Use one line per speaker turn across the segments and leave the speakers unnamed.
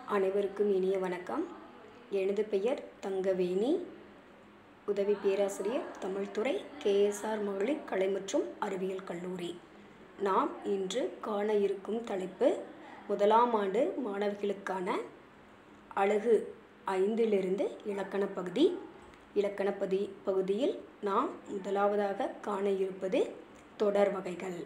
அனைவருக்கும் இனிய வணக்கம் எனது பெயர் தங்கவேணி உதவி பேராசிரியர் தமிழ்துறை கேஎஸ்ஆர் மகளிர் கலை மற்றும் அறிவியல் கல்லூரி நாம் இன்று காண இருக்கும் தலைப்பு முதலாம் ஆண்டு மாணவிகளுக்கான அழகு ஐந்திலிருந்து இலக்கண பகுதி இலக்கண பதி பகுதியில் நாம் முதலாவதாக காண இருப்பது தொடர் வகைகள்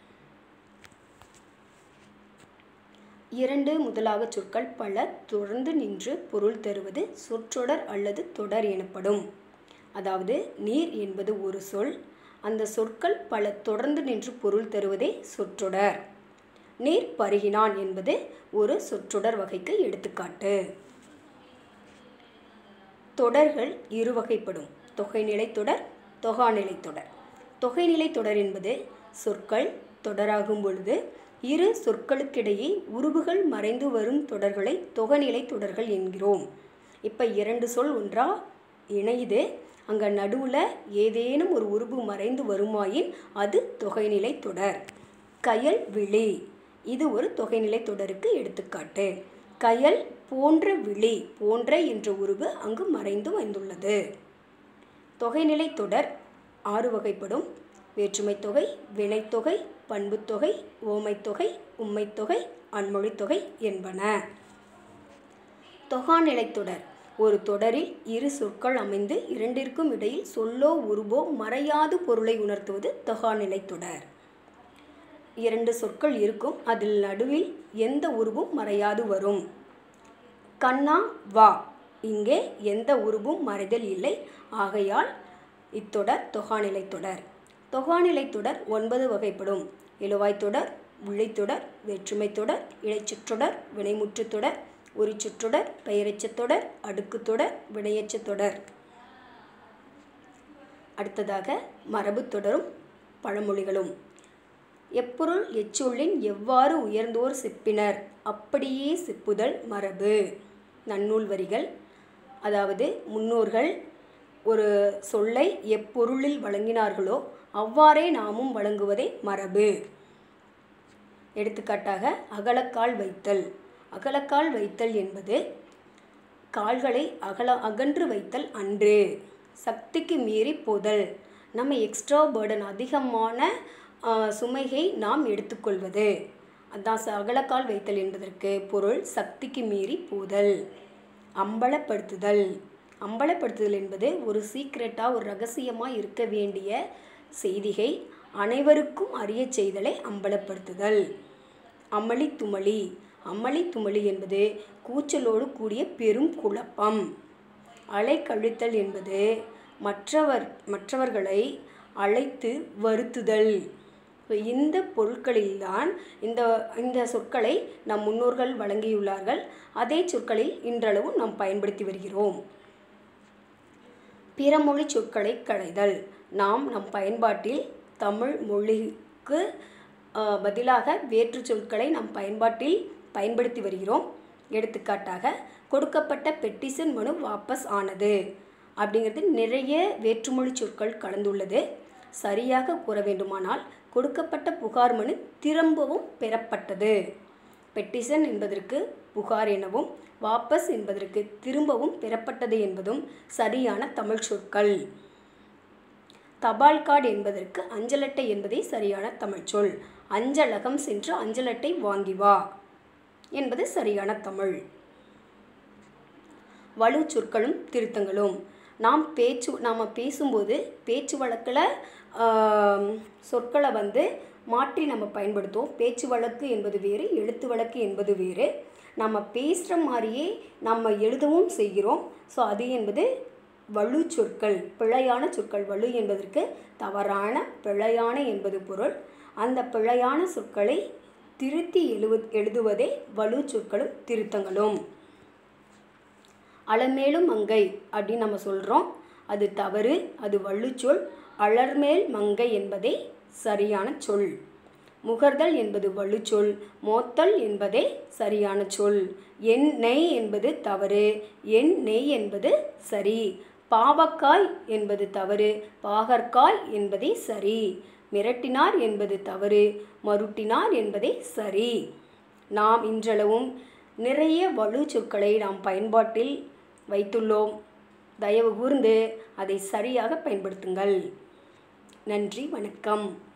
இரண்டு முதலாக சொற்கள் பல தொடர்ந்து நின்று பொருள் தருவது சொற்றொடர் அல்லது தொடர் எனப்படும் அதாவது நீர் என்பது ஒரு சொல் அந்த சொற்கள் பல தொடர்ந்து நின்று பொருள் தருவதே சொற்றொடர் நீர் பருகினான் என்பது ஒரு சொற்றொடர் வகைக்கு எடுத்துக்காட்டு தொடர்கள் இரு வகைப்படும் தொகைநிலை தொடர் தொகாநிலை தொடர் தொகைநிலை தொடர் என்பது சொற்கள் தொடராகும் பொழுது இரு சொற்களுக்கிடையே உருவுகள் மறைந்து வரும் தொடர்களை தொகைநிலை தொடர்கள் என்கிறோம் இப்போ இரண்டு சொல் ஒன்றா இணையுது அங்கே நடுவில் ஏதேனும் ஒரு உருவு மறைந்து வருமாயின் அது தொகைநிலை தொடர் கயல் விழி இது ஒரு தொகைநிலை தொடருக்கு எடுத்துக்காட்டு கயல் போன்ற விழி போன்ற என்ற உருவு அங்கு மறைந்து வந்துள்ளது தொகைநிலை தொடர் ஆறு வகைப்படும் வேற்றுமைத் தொகை வினைத்தொகை பண்புத்தொகை ஓமைத்தொகை உம்மைத்தொகை அன்மொழித்தொகை என்பன தொகாநிலைத் தொடர் ஒரு தொடரில் இரு சொற்கள் அமைந்து இரண்டிற்கும் இடையில் சொல்லோ உருவோ மறையாது பொருளை உணர்த்துவது தொகாநிலைத் தொடர் இரண்டு சொற்கள் இருக்கும் அதில் நடுவில் எந்த உருவும் மறையாது வரும் கண்ணா வா இங்கே எந்த உருவும் மறைதல் இல்லை ஆகையால் இத்தொடர் தொகாநிலை தொடர் தொகாநிலை தொடர் ஒன்பது வகைப்படும் எழுவாய் தொடர் விழித்தொடர் வேற்றுமை தொடர் இடைச்சுற்றொடர் வினைமுற்றுத் தொடர் உரிச்சுற்றொடர் பெயரெச்சத் தொடர் அடுக்குத் தொடர் வினையெச்சத் தொடர் அடுத்ததாக மரபு தொடரும் பழமொழிகளும் எப்பொருள் எச்சொல்லின் எவ்வாறு உயர்ந்தோர் செப்பினர் அப்படியே செப்புதல் மரபு நன்னூல் வரிகள் அதாவது முன்னோர்கள் ஒரு சொல்லை எப்பொருளில் வழங்கினார்களோ அவ்வாறே நாமும் வழங்குவதே மரபு எடுத்துக்காட்டாக அகலக்கால் வைத்தல் அகலக்கால் வைத்தல் என்பது கால்களை அகல அகன்று வைத்தல் அன்று சக்திக்கு மீறி போதல் நம்ம எக்ஸ்ட்ரா பேர்டன் அதிகமான சுமையை நாம் எடுத்துக்கொள்வது அதான் அகலக்கால் வைத்தல் என்பதற்கு பொருள் சக்திக்கு மீறி போதல் அம்பலப்படுத்துதல் அம்பலப்படுத்துதல் என்பது ஒரு சீக்ரெட்டாக ஒரு ரகசியமாக இருக்க வேண்டிய செய்திகை அனைவருக்கும் அறிய செய்தலை அம்பலப்படுத்துதல் அமளி துமளி அமளி துமளி என்பது கூச்சலோடு கூடிய பெரும் குழப்பம் அலை கழித்தல் என்பது மற்றவர் மற்றவர்களை அழைத்து வருத்துதல் இந்த பொருட்களில்தான் இந்த இந்த சொற்களை நம் முன்னோர்கள் வழங்கியுள்ளார்கள் அதே சொற்களில் இன்றளவும் நாம் பயன்படுத்தி வருகிறோம் பிறமொழி சொற்களை களைதல் நாம் நம் பயன்பாட்டில் தமிழ் மொழிக்கு பதிலாக வேற்று சொற்களை நம் பயன்பாட்டில் பயன்படுத்தி வருகிறோம் எடுத்துக்காட்டாக கொடுக்கப்பட்ட பெட்டிஷன் மனு வாபஸ் ஆனது அப்படிங்கிறது நிறைய வேற்றுமொழி சொற்கள் கலந்துள்ளது சரியாக கூற வேண்டுமானால் கொடுக்கப்பட்ட புகார் மனு திரும்பவும் பெறப்பட்டது பெட்டிஷன் என்பதற்கு புகார் எனவும் வாபஸ் என்பதற்கு திரும்பவும் பெறப்பட்டது என்பதும் சரியான தமிழ் சொற்கள் தபால் கார்டு என்பதற்கு அஞ்சலட்டை என்பதே சரியான தமிழ் சொல் அஞ்சலகம் சென்று அஞ்சலட்டை வாங்கி வா என்பது சரியான தமிழ் வலு சொற்களும் திருத்தங்களும் நாம் பேச்சு நாம் பேசும்போது பேச்சு வழக்கில் சொற்களை வந்து மாற்றி நம்ம பயன்படுத்துவோம் பேச்சு வழக்கு என்பது வேறு எழுத்து வழக்கு என்பது வேறு நம்ம பேசுகிற மாதிரியே நம்ம எழுதவும் செய்கிறோம் ஸோ அது என்பது வலு சொற்கள் பிழையான சொற்கள் வலு என்பதற்கு தவறான பிழையான என்பது பொருள் அந்த பிழையான சொற்களை திருத்தி எழுவு எழுதுவதே வலு சொற்களும் திருத்தங்களும் அலமேலும் மங்கை அப்படின்னு நம்ம சொல்கிறோம் அது தவறு அது வள்ளுச்சொல் அலர்மேல் மங்கை என்பதே சரியான சொல் முகர்தல் என்பது வலுச்சொல் மோத்தல் என்பதே சரியான சொல் என் நெய் என்பது தவறு என் நெய் என்பது சரி பாவக்காய் என்பது தவறு பாகற்காய் என்பதே சரி மிரட்டினார் என்பது தவறு மருட்டினார் என்பதே சரி நாம் இன்றளவும் நிறைய வலு சொற்களை நாம் பயன்பாட்டில் வைத்துள்ளோம் தயவு கூர்ந்து அதை சரியாக பயன்படுத்துங்கள் நன்றி வணக்கம்